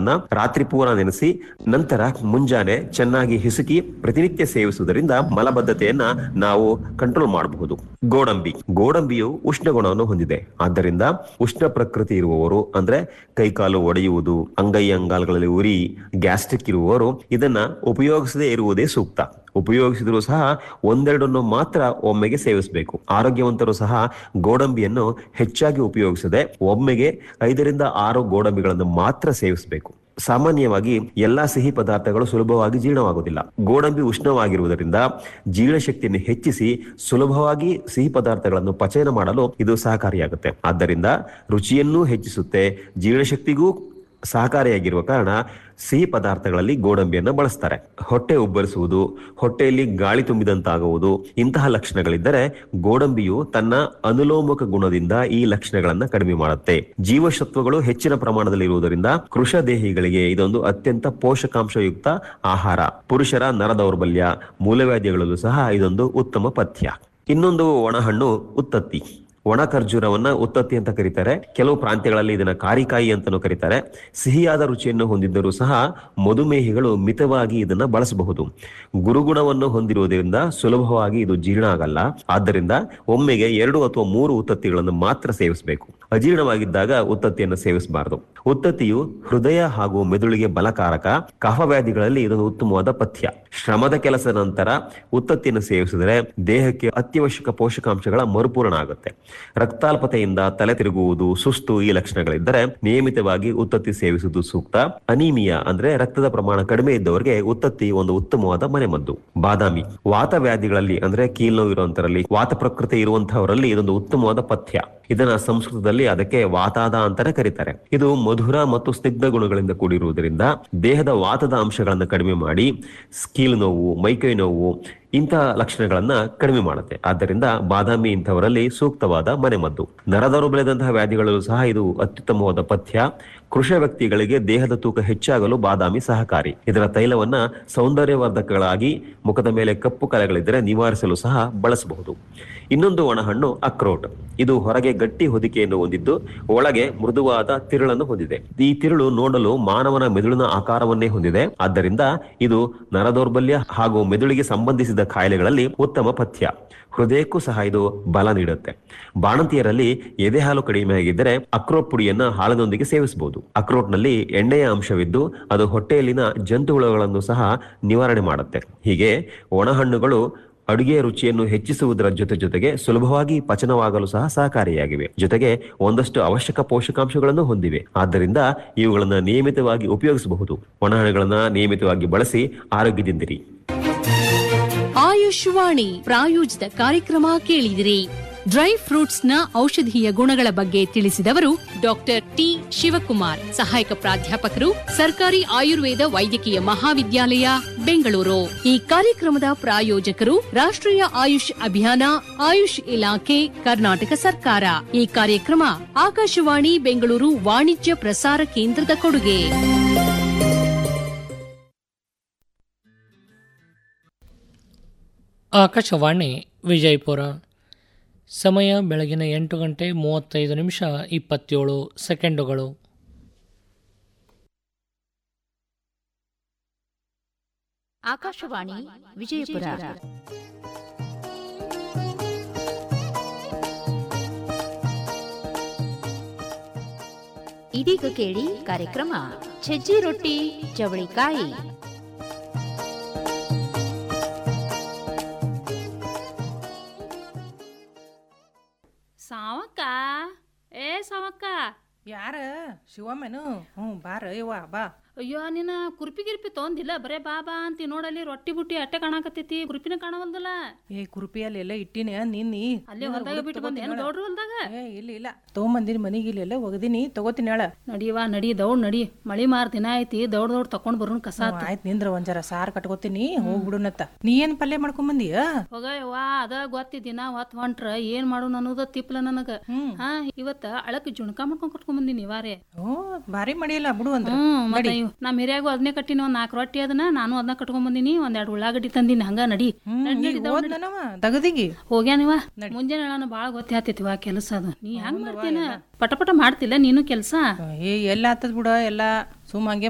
ರಾತ್ರಿ ಪೂರ ನೆನೆಸಿ ನಂತರ ಮುಂಜಾನೆ ಚೆನ್ನಾಗಿ ಹಿಸುಕಿ ಪ್ರತಿನಿತ್ಯ ಸೇವಿಸುವುದರಿಂದ ಮಲಬದ್ಧತೆಯನ್ನ ನಾವು ಕಂಟ್ರೋಲ್ ಮಾಡಬಹುದು ಗೋಡಂಬಿ ಗೋಡಂಬಿಯು ಉಷ್ಣ ಗುಣವನ್ನು ಹೊಂದಿದೆ ಆದ್ದರಿಂದ ಉಷ್ಣ ಪ್ರಕೃತಿ ಇರುವವರು ಅಂದ್ರೆ ಕೈಕಾಲು ಒಡೆಯುವುದು ಅಂಗೈ ಅಂಗಾಲ್ಗಳಲ್ಲಿ ಉರಿ ಗ್ಯಾಸ್ಟ್ರಿಕ್ ಇರುವವರು ಇದನ್ನ ಉಪಯೋಗಿಸದೇ ಇರುವುದೇ ಸೂಕ್ತ ಉಪಯೋಗಿಸಿದರೂ ಸಹ ಒಂದೆರಡನ್ನು ಮಾತ್ರ ಒಮ್ಮೆಗೆ ಸೇವಿಸಬೇಕು ಆರೋಗ್ಯವಂತರು ಸಹ ಗೋಡಂಬಿಯನ್ನು ಹೆಚ್ಚಾಗಿ ಉಪಯೋಗಿಸದೆ ಒಮ್ಮೆಗೆ ಐದರಿಂದ ಆರು ಗೋಡಂಬಿಗಳನ್ನು ಮಾತ್ರ ಸೇವಿಸಬೇಕು ಸಾಮಾನ್ಯವಾಗಿ ಎಲ್ಲಾ ಸಿಹಿ ಪದಾರ್ಥಗಳು ಸುಲಭವಾಗಿ ಜೀರ್ಣವಾಗುವುದಿಲ್ಲ ಗೋಡಂಬಿ ಉಷ್ಣವಾಗಿರುವುದರಿಂದ ಜೀರ್ಣಶಕ್ತಿಯನ್ನು ಹೆಚ್ಚಿಸಿ ಸುಲಭವಾಗಿ ಸಿಹಿ ಪದಾರ್ಥಗಳನ್ನು ಪಚಯನ ಮಾಡಲು ಇದು ಸಹಕಾರಿಯಾಗುತ್ತೆ ಆದ್ದರಿಂದ ರುಚಿಯನ್ನೂ ಹೆಚ್ಚಿಸುತ್ತೆ ಜೀರ್ಣಶಕ್ತಿಗೂ ಸಹಕಾರಿಯಾಗಿರುವ ಕಾರಣ ಸಿಹಿ ಪದಾರ್ಥಗಳಲ್ಲಿ ಗೋಡಂಬಿಯನ್ನು ಬಳಸ್ತಾರೆ ಹೊಟ್ಟೆ ಉಬ್ಬರಿಸುವುದು ಹೊಟ್ಟೆಯಲ್ಲಿ ಗಾಳಿ ತುಂಬಿದಂತಾಗುವುದು ಇಂತಹ ಲಕ್ಷಣಗಳಿದ್ದರೆ ಗೋಡಂಬಿಯು ತನ್ನ ಅನುಲೋಮಕ ಗುಣದಿಂದ ಈ ಲಕ್ಷಣಗಳನ್ನ ಕಡಿಮೆ ಮಾಡುತ್ತೆ ಜೀವಸತ್ವಗಳು ಹೆಚ್ಚಿನ ಪ್ರಮಾಣದಲ್ಲಿ ಇರುವುದರಿಂದ ಕೃಷ ದೇಹಿಗಳಿಗೆ ಇದೊಂದು ಅತ್ಯಂತ ಪೋಷಕಾಂಶಯುಕ್ತ ಆಹಾರ ಪುರುಷರ ನರ ದೌರ್ಬಲ್ಯ ಮೂಲವ್ಯಾಧಿಗಳಲ್ಲೂ ಸಹ ಇದೊಂದು ಉತ್ತಮ ಪಥ್ಯ ಇನ್ನೊಂದು ಒಣಹಣ್ಣು ಉತ್ತತ್ತಿ ಒಣ ಖರ್ಜೂರವನ್ನ ಉತ್ತತ್ತಿ ಅಂತ ಕರೀತಾರೆ ಕೆಲವು ಪ್ರಾಂತ್ಯಗಳಲ್ಲಿ ಇದನ್ನ ಕಾರಿಕಾಯಿ ಅಂತಾನೂ ಕರೀತಾರೆ ಸಿಹಿಯಾದ ರುಚಿಯನ್ನು ಹೊಂದಿದ್ದರೂ ಸಹ ಮಧುಮೇಹಿಗಳು ಮಿತವಾಗಿ ಇದನ್ನ ಬಳಸಬಹುದು ಗುರುಗುಣವನ್ನು ಹೊಂದಿರುವುದರಿಂದ ಸುಲಭವಾಗಿ ಇದು ಜೀರ್ಣ ಆಗಲ್ಲ ಆದ್ದರಿಂದ ಒಮ್ಮೆಗೆ ಎರಡು ಅಥವಾ ಮೂರು ಉತ್ತತ್ತಿಗಳನ್ನು ಮಾತ್ರ ಸೇವಿಸಬೇಕು ಅಜೀರ್ಣವಾಗಿದ್ದಾಗ ಉತ್ತತ್ತಿಯನ್ನು ಸೇವಿಸಬಾರದು ಉತ್ತತ್ತಿಯು ಹೃದಯ ಹಾಗೂ ಮೆದುಳಿಗೆ ಬಲಕಾರಕ ಕಫವ್ಯಾಧಿಗಳಲ್ಲಿ ಇದೊಂದು ಉತ್ತಮವಾದ ಪಥ್ಯ ಶ್ರಮದ ಕೆಲಸದ ನಂತರ ಉತ್ತತ್ತಿಯನ್ನು ಸೇವಿಸಿದರೆ ದೇಹಕ್ಕೆ ಅತ್ಯವಶ್ಯಕ ಪೋಷಕಾಂಶಗಳ ಮರುಪೂರಣ ಆಗುತ್ತೆ ರಕ್ತಾಲ್ಪತೆಯಿಂದ ತಲೆ ತಿರುಗುವುದು ಸುಸ್ತು ಈ ಲಕ್ಷಣಗಳಿದ್ದರೆ ನಿಯಮಿತವಾಗಿ ಉತ್ತತ್ತಿ ಸೇವಿಸುವುದು ಸೂಕ್ತ ಅನೀಮಿಯಾ ಅಂದ್ರೆ ರಕ್ತದ ಪ್ರಮಾಣ ಕಡಿಮೆ ಇದ್ದವರಿಗೆ ಉತ್ತತ್ತಿ ಒಂದು ಉತ್ತಮವಾದ ಮನೆಮದ್ದು ಬಾದಾಮಿ ವಾತ ವ್ಯಾಧಿಗಳಲ್ಲಿ ಅಂದ್ರೆ ಕೀಲ್ನೋವು ಇರುವಂತರಲ್ಲಿ ವಾತ ಪ್ರಕೃತಿ ಇರುವಂತಹವರಲ್ಲಿ ಇದೊಂದು ಉತ್ತಮವಾದ ಪಥ್ಯ ಇದನ್ನ ಸಂಸ್ಕೃತದಲ್ಲಿ ಅದಕ್ಕೆ ವಾತಾದ ಅಂತಾನೆ ಕರೀತಾರೆ ಇದು ಮಧುರ ಮತ್ತು ಸ್ನಿಗ್ಧ ಗುಣಗಳಿಂದ ಕೂಡಿರುವುದರಿಂದ ದೇಹದ ವಾತದ ಅಂಶಗಳನ್ನು ಕಡಿಮೆ ಮಾಡಿ ಸ್ಕೀಲ್ ನೋವು ಮೈಕೈ ನೋವು ಇಂತಹ ಲಕ್ಷಣಗಳನ್ನ ಕಡಿಮೆ ಮಾಡುತ್ತೆ ಆದ್ದರಿಂದ ಬಾದಾಮಿ ಇಂಥವರಲ್ಲಿ ಸೂಕ್ತವಾದ ಮನೆಮದ್ದು ನರದೌರ್ಬಲ್ಯದಂತಹ ವ್ಯಾಧಿಗಳಲ್ಲೂ ಸಹ ಇದು ಅತ್ಯುತ್ತಮವಾದ ಪಥ್ಯ ಕೃಷ ವ್ಯಕ್ತಿಗಳಿಗೆ ದೇಹದ ತೂಕ ಹೆಚ್ಚಾಗಲು ಬಾದಾಮಿ ಸಹಕಾರಿ ಇದರ ತೈಲವನ್ನ ಸೌಂದರ್ಯವರ್ಧಕಗಳಾಗಿ ಮುಖದ ಮೇಲೆ ಕಪ್ಪು ಕಲೆಗಳಿದ್ದರೆ ನಿವಾರಿಸಲು ಸಹ ಬಳಸಬಹುದು ಇನ್ನೊಂದು ಒಣಹಣ್ಣು ಅಕ್ರೋಟ್ ಇದು ಹೊರಗೆ ಗಟ್ಟಿ ಹೊದಿಕೆಯನ್ನು ಹೊಂದಿದ್ದು ಒಳಗೆ ಮೃದುವಾದ ತಿರುಳನ್ನು ಹೊಂದಿದೆ ಈ ತಿರುಳು ನೋಡಲು ಮಾನವನ ಮೆದುಳಿನ ಆಕಾರವನ್ನೇ ಹೊಂದಿದೆ ಆದ್ದರಿಂದ ಇದು ನರದೌರ್ಬಲ್ಯ ಹಾಗೂ ಮೆದುಳಿಗೆ ಸಂಬಂಧಿಸಿದ ಕಾಯಿಲೆಗಳಲ್ಲಿ ಉತ್ತಮ ಪಥ್ಯ ಹೃದಯಕ್ಕೂ ಸಹ ಇದು ಬಲ ನೀಡುತ್ತೆ ಬಾಣಂತಿಯರಲ್ಲಿ ಎದೆ ಹಾಲು ಕಡಿಮೆ ಆಗಿದ್ದರೆ ಅಕ್ರೋಟ್ ಪುಡಿಯನ್ನ ಹಾಲಿನೊಂದಿಗೆ ಸೇವಿಸಬಹುದು ಅಕ್ರೋಟ್ನಲ್ಲಿ ಎಣ್ಣೆಯ ಅಂಶವಿದ್ದು ಅದು ಹೊಟ್ಟೆಯಲ್ಲಿನ ಜಂತುಹುಳುಗಳನ್ನು ಸಹ ನಿವಾರಣೆ ಮಾಡುತ್ತೆ ಹೀಗೆ ಒಣಹಣ್ಣುಗಳು ಅಡುಗೆಯ ರುಚಿಯನ್ನು ಹೆಚ್ಚಿಸುವುದರ ಜೊತೆ ಜೊತೆಗೆ ಸುಲಭವಾಗಿ ಪಚನವಾಗಲು ಸಹ ಸಹಕಾರಿಯಾಗಿವೆ ಜೊತೆಗೆ ಒಂದಷ್ಟು ಅವಶ್ಯಕ ಪೋಷಕಾಂಶಗಳನ್ನು ಹೊಂದಿವೆ ಆದ್ದರಿಂದ ಇವುಗಳನ್ನು ನಿಯಮಿತವಾಗಿ ಉಪಯೋಗಿಸಬಹುದು ಒಣಹಣ್ಣುಗಳನ್ನ ನಿಯಮಿತವಾಗಿ ಬಳಸಿ ಆರೋಗ್ಯದಿಂದಿರಿ ಆಯುಷ್ವಾಣಿ ಪ್ರಾಯೋಜಿತ ಕಾರ್ಯಕ್ರಮ ಕೇಳಿದಿರಿ ಡ್ರೈ ಫ್ರೂಟ್ಸ್ ನ ಔಷಧೀಯ ಗುಣಗಳ ಬಗ್ಗೆ ತಿಳಿಸಿದವರು ಡಾಕ್ಟರ್ ಟಿ ಶಿವಕುಮಾರ್ ಸಹಾಯಕ ಪ್ರಾಧ್ಯಾಪಕರು ಸರ್ಕಾರಿ ಆಯುರ್ವೇದ ವೈದ್ಯಕೀಯ ಮಹಾವಿದ್ಯಾಲಯ ಬೆಂಗಳೂರು ಈ ಕಾರ್ಯಕ್ರಮದ ಪ್ರಾಯೋಜಕರು ರಾಷ್ಟ್ರೀಯ ಆಯುಷ್ ಅಭಿಯಾನ ಆಯುಷ್ ಇಲಾಖೆ ಕರ್ನಾಟಕ ಸರ್ಕಾರ ಈ ಕಾರ್ಯಕ್ರಮ ಆಕಾಶವಾಣಿ ಬೆಂಗಳೂರು ವಾಣಿಜ್ಯ ಪ್ರಸಾರ ಕೇಂದ್ರದ ಕೊಡುಗೆ ಆಕಾಶವಾಣಿ ವಿಜಯಪುರ ಸಮಯ ಬೆಳಗಿನ ಎಂಟು ಗಂಟೆ ಮೂವತ್ತೈದು ನಿಮಿಷ ಇಪ್ಪತ್ತೇಳು ಸೆಕೆಂಡುಗಳು ಆಕಾಶವಾಣಿ ವಿಜಯಪುರ ಇದೀಗ ಕೇಳಿ ಕಾರ್ಯಕ್ರಮ ಸಜ್ಜಿ ರೊಟ್ಟಿ ಚವಳಿಕಾಯಿ ಸಾವಕ್ಕ ಏ ಸಾವಕ್ಕ ಯಾರ ಶಿವಮ್ಮನು ಹ್ಞೂ ಬಾರ ಯವ್ವ ಬಾ ಅಯ್ಯೋ ನಿನ್ನ ಕುರ್ಪಿ ಗಿರ್ಪಿ ತೊಂದಿಲ್ಲ ಬರೇ ಬಾ ಬಾ ಅಂತಿ ನೋಡಲ್ಲಿ ರೊಟ್ಟಿ ಬುಟ್ಟಿ ಅಟ್ಟೆ ಕಾಣಕತ್ತೈತಿ ಕುರ್ಪಿನ ಕಾಣವಲ್ದಲ್ಲ ಏ ಕುರುಪಿಯಲ್ಲಿ ಎಲ್ಲ ಇಟ್ಟಿನಿ ನಿನ್ನಿ ಅಲ್ಲಿ ಹೊಲ್ದಾಗ ಬಿಟ್ಟು ಬಂದೆ ಏನು ಗೌಡ್ರು ಹೊಲ್ದಾಗ ಏ ಇಲ್ಲ ಇಲ್ಲ ತಗೊಂಬಂದಿನಿ ಮನೆಗೆ ಇಲ್ಲೆಲ್ಲ ಒಗದಿನಿ ತಗೋತೀನಿ ಹೇಳ ನಡಿವಾ ನಡಿ ದೌಡ್ ನಡಿ ಮಳಿ ಮಾರ್ ದಿನ ಐತಿ ದೌಡ್ ದೌಡ್ ತಕೊಂಡ್ ಬರೋನ್ ಕಸ ಆತು. ಆಯ್ತು ನಿಂದ್ರ ಒಂದ್ ಜರ ಸಾರ್ ಕಟ್ಕೋತೀನಿ ಹೋಗ್ಬಿಡುನತ್ತ ನೀ ಏನ್ ಪಲ್ಯ ಮಾಡ್ಕೊಂಬಂದಿಯ ಹೋಗಯ್ಯವ್ವ ಅದ ಗೊತ್ತಿ ದಿನ ಹೊತ್ ಹೊಂಟ್ರ ಏನ್ ಮಾಡು ಅನ್ನೋದ ತಿಪ್ಲ ನನಗ ಹಾ ಇವತ್ತ ಅಳಕ್ ಜುಣ್ಕ ಮಾಡ್ಕೊಂಡ್ ಕಟ್ಕೊಂಡ್ ಬಂದಿನಿ ವಾರೆ ಓ ಭಾರಿ ಮಾಡಿಯಲ್ಲ ಬಿಡು ಅಂದ್ರ ಹ್ಮ್ ಮತ್ತೆ ಇವ್- ನಮ್ ಹಿರಿಯಾಗು ಅದನ್ನೇ ಕಟ್ಟಿನಿ ಒಂದ್ ನಾಲ್ಕು ರೊಟ್ಟಿ ಅದನ್ನ ನಾನು ಅದನ್ನ ಕಟ್ಕೊಂಡ್ ಬಂದಿನಿ ಒಂದ್ ಎರಡು ಉಳ್ಳಾಗಡ್ಡಿ ತಂದಿನಿ ಹಂಗ ನಡಿ ನಡಿ, ನಡಿ, ದೌಡ್ ನಡಿ. ಹೋದ್ನವ ದಗದಿಗಿ ಹೋಗ್ಯಾನಿವ ಮುಂಜಾನೆ ನಾನು ಬಾಳ ಗೊತ್ತೇ ಆತೈತಿವ ಕೆಲಸ ಅದು ನೀ ಹೆಂಗ್ ಮಾಡ್ತೀನ ಪಟ ಪಟ ಮಾಡ್ತಿಲ್ಲ ನೀನು ಕೆಲಸ ಏ ಎಲ್ಲ ಆತದ್ ಬಿಡ ಎಲ್ಲ ಸುಮ್ಮ ಹಂಗೆ